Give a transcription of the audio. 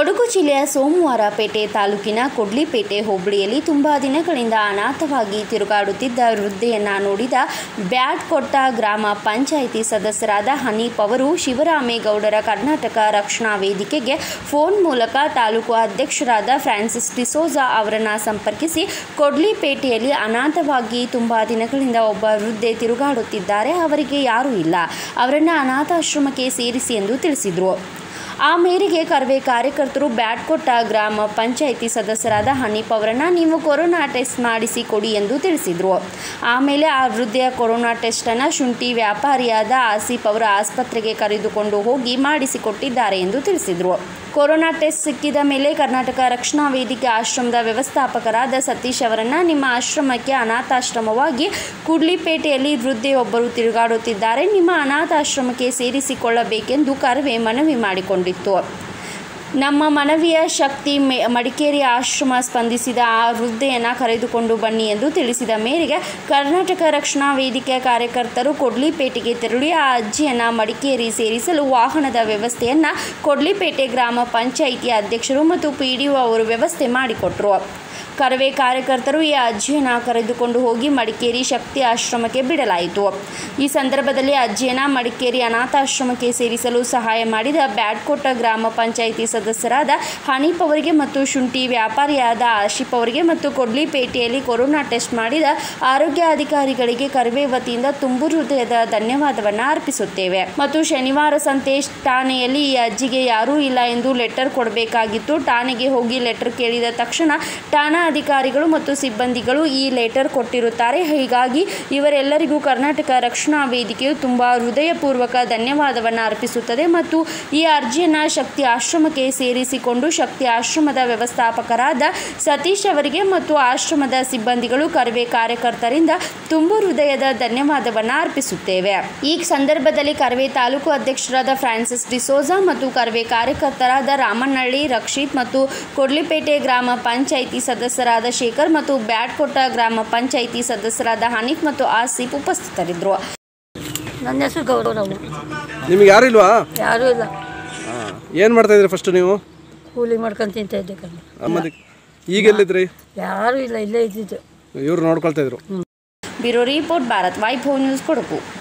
ಕೊಡಗು ಜಿಲ್ಲೆಯ ಸೋಮವಾರಪೇಟೆ ತಾಲೂಕಿನ ಕೊಡ್ಲಿಪೇಟೆ ಹೋಬಳಿಯಲ್ಲಿ ತುಂಬಾ ದಿನಗಳಿಂದ ಅನಾಥವಾಗಿ ತಿರುಗಾಡುತ್ತಿದ್ದ ವೃದ್ಧೆಯನ್ನ ನೋಡಿದ ಬ್ಯಾಟ್ಕೊಟ್ಟ ಗ್ರಾಮ ಪಂಚಾಯಿತಿ ಸದಸ್ಯರಾದ ಹನೀಫ್ ಅವರು ಶಿವರಾಮೇಗೌಡರ ಕರ್ನಾಟಕ ರಕ್ಷಣಾ ವೇದಿಕೆಗೆ ಫೋನ್ ಮೂಲಕ ತಾಲೂಕು ಅಧ್ಯಕ್ಷರಾದ ಫ್ರಾನ್ಸಿಸ್ ಡಿಸೋಜಾ ಅವರನ್ನ ಸಂಪರ್ಕಿಸಿ ಕೊಡ್ಲಿಪೇಟೆಯಲ್ಲಿ ಅನಾಥವಾಗಿ ತುಂಬಾ ದಿನಗಳಿಂದ ಒಬ್ಬ ವೃದ್ಧೆ ತಿರುಗಾಡುತ್ತಿದ್ದಾರೆ ಅವರಿಗೆ ಯಾರೂ ಇಲ್ಲ ಅವರನ್ನ ಅನಾಥಾಶ್ರಮಕ್ಕೆ ಸೇರಿಸಿ ಎಂದು ತಿಳಿಸಿದರು ಆ ಮೇರೆಗೆ ಕರ್ವೆ ಕಾರ್ಯಕರ್ತರು ಬ್ಯಾಟ್ಕೊಟ್ಟ ಗ್ರಾಮ ಪಂಚಾಯಿತಿ ಸದಸ್ಯರಾದ ಹನೀಫ್ ಅವರನ್ನ ನೀವು ಕೊರೋನಾ ಟೆಸ್ಟ್ ಮಾಡಿಸಿ ಕೊಡಿ ಎಂದು ತಿಳಿಸಿದರು ಆಮೇಲೆ ಆ ವೃದ್ಧೆಯ ಕೊರೋನಾ ಟೆಸ್ಟನ್ನು ಶುಂಠಿ ವ್ಯಾಪಾರಿಯಾದ ಆಸಿಫ್ ಅವರ ಆಸ್ಪತ್ರೆಗೆ ಕರೆದುಕೊಂಡು ಹೋಗಿ ಮಾಡಿಸಿಕೊಟ್ಟಿದ್ದಾರೆ ಎಂದು ತಿಳಿಸಿದರು ಕೊರೋನಾ ಟೆಸ್ಟ್ ಸಿಕ್ಕಿದ ಮೇಲೆ ಕರ್ನಾಟಕ ರಕ್ಷಣಾ ವೇದಿಕೆ ಆಶ್ರಮದ ವ್ಯವಸ್ಥಾಪಕರಾದ ಸತೀಶ್ ಅವರನ್ನ ನಿಮ್ಮ ಆಶ್ರಮಕ್ಕೆ ಅನಾಥಾಶ್ರಮವಾಗಿ ಕುಡ್ಲಿಪೇಟೆಯಲ್ಲಿ ವೃದ್ಧೆಯೊಬ್ಬರು ತಿರುಗಾಡುತ್ತಿದ್ದಾರೆ ನಿಮ್ಮ ಅನಾಥಾಶ್ರಮಕ್ಕೆ ಸೇರಿಸಿಕೊಳ್ಳಬೇಕೆಂದು ಕರವೇ ಮನವಿ ಮಾಡಿಕೊಂಡಿತ್ತು ನಮ್ಮ ಮನವಿಯ ಶಕ್ತಿ ಮೆ ಮಡಿಕೇರಿ ಆಶ್ರಮ ಸ್ಪಂದಿಸಿದ ಆ ವೃದ್ಧೆಯನ್ನು ಕರೆದುಕೊಂಡು ಬನ್ನಿ ಎಂದು ತಿಳಿಸಿದ ಮೇರೆಗೆ ಕರ್ನಾಟಕ ರಕ್ಷಣಾ ವೇದಿಕೆಯ ಕಾರ್ಯಕರ್ತರು ಕೊಡ್ಲಿಪೇಟೆಗೆ ತೆರಳಿ ಆ ಅಜ್ಜಿಯನ್ನು ಮಡಿಕೇರಿ ಸೇರಿಸಲು ವಾಹನದ ವ್ಯವಸ್ಥೆಯನ್ನು ಕೊಡ್ಲಿಪೇಟೆ ಗ್ರಾಮ ಪಂಚಾಯಿತಿಯ ಅಧ್ಯಕ್ಷರು ಮತ್ತು ಪಿ ಡಿ ಅವರು ವ್ಯವಸ್ಥೆ ಮಾಡಿಕೊಟ್ರು ಕರವೇ ಕಾರ್ಯಕರ್ತರು ಈ ಅಜ್ಜಿಯನ್ನು ಕರೆದುಕೊಂಡು ಹೋಗಿ ಮಡಿಕೇರಿ ಶಕ್ತಿ ಆಶ್ರಮಕ್ಕೆ ಬಿಡಲಾಯಿತು ಈ ಸಂದರ್ಭದಲ್ಲಿ ಅಜ್ಜಿಯನ್ನು ಮಡಿಕೇರಿ ಅನಾಥಾಶ್ರಮಕ್ಕೆ ಸೇರಿಸಲು ಸಹಾಯ ಮಾಡಿದ ಬ್ಯಾಡ್ಕೋಟ ಗ್ರಾಮ ಪಂಚಾಯಿತಿ ಸದಸ್ಯರಾದ ಹನೀಫ್ ಅವರಿಗೆ ಮತ್ತು ಶುಂಠಿ ವ್ಯಾಪಾರಿಯಾದ ಆಶಿಫ್ ಅವರಿಗೆ ಮತ್ತು ಕೊಡ್ಲಿಪೇಟೆಯಲ್ಲಿ ಕೊರೋನಾ ಟೆಸ್ಟ್ ಮಾಡಿದ ಆರೋಗ್ಯ ಅಧಿಕಾರಿಗಳಿಗೆ ಕರವೇ ವತಿಯಿಂದ ತುಂಬು ಹೃದಯದ ಧನ್ಯವಾದವನ್ನು ಅರ್ಪಿಸುತ್ತೇವೆ ಮತ್ತು ಶನಿವಾರ ಸಂತೆ ಠಾಣೆಯಲ್ಲಿ ಈ ಅಜ್ಜಿಗೆ ಯಾರೂ ಇಲ್ಲ ಎಂದು ಲೆಟರ್ ಕೊಡಬೇಕಾಗಿತ್ತು ಠಾಣೆಗೆ ಹೋಗಿ ಲೆಟರ್ ಕೇಳಿದ ತಕ್ಷಣ ಠಾಣಾ ಅಧಿಕಾರಿಗಳು ಮತ್ತು ಸಿಬ್ಬಂದಿಗಳು ಈ ಲೆಟರ್ ಕೊಟ್ಟಿರುತ್ತಾರೆ ಹೀಗಾಗಿ ಇವರೆಲ್ಲರಿಗೂ ಕರ್ನಾಟಕ ರಕ್ಷಣಾ ವೇದಿಕೆಯು ತುಂಬ ಹೃದಯಪೂರ್ವಕ ಧನ್ಯವಾದವನ್ನು ಅರ್ಪಿಸುತ್ತದೆ ಮತ್ತು ಈ ಅರ್ಜಿಯನ್ನು ಶಕ್ತಿ ಆಶ್ರಮಕ್ಕೆ ಸೇರಿಸಿಕೊಂಡು ಶಕ್ತಿ ಆಶ್ರಮದ ವ್ಯವಸ್ಥಾಪಕರಾದ ಸತೀಶ್ ಅವರಿಗೆ ಮತ್ತು ಆಶ್ರಮದ ಸಿಬ್ಬಂದಿಗಳು ಕರವೇ ಕಾರ್ಯಕರ್ತರಿಂದ ತುಂಬು ಹೃದಯದ ಧನ್ಯವಾದವನ್ನು ಅರ್ಪಿಸುತ್ತೇವೆ ಈ ಸಂದರ್ಭದಲ್ಲಿ ಕರವೇ ತಾಲೂಕು ಅಧ್ಯಕ್ಷರಾದ ಫ್ರಾನ್ಸಿಸ್ ಡಿಸೋಜಾ ಮತ್ತು ಕರವೇ ಕಾರ್ಯಕರ್ತರಾದ ರಾಮನಹಳ್ಳಿ ರಕ್ಷಿತ್ ಮತ್ತು ಕೊಡ್ಲಿಪೇಟೆ ಗ್ರಾಮ ಪಂಚಾಯಿತಿ ಸದಸ್ಯರಾದ ಶೇಖರ್ ಮತ್ತು ಬ್ಯಾಟ್ಕೊಟ್ಟ ಗ್ರಾಮ ಪಂಚಾಯಿತಿ ಸದಸ್ಯರಾದ ಹನೀಫ್ ಮತ್ತು ಆಸಿಫ್ ಉಪಸ್ಥಿತರಿದ್ದರು ನನ್ನ ಹೆಸರು ಗೌರವ್ ನಿಮಗೆ ಯಾರು ಇಲ್ವಾ ಯಾರೂ ಇಲ್ಲ ಏನು ಮಾಡ್ತಾ ಇದ್ರಿ ಫಸ್ಟ್ ನೀವು ಕೂಲಿ ಮಾಡ್ಕೊಂಡು ತಿಂತ ಇದ್ದೆ ಕಣ್ಣು ಮತ್ತೆ ಈಗ ಎಲ್ಲಿದ್ರಿ ಯಾರೂ ಇಲ್ಲ ಇಲ್ಲೇ ಇದ್ದಿದ್ದು ಇವ್ರು ನೋಡ್ಕೊಳ್ತಾ ಇದ್ರು bureau report Bharat Vaibhav news Kodagu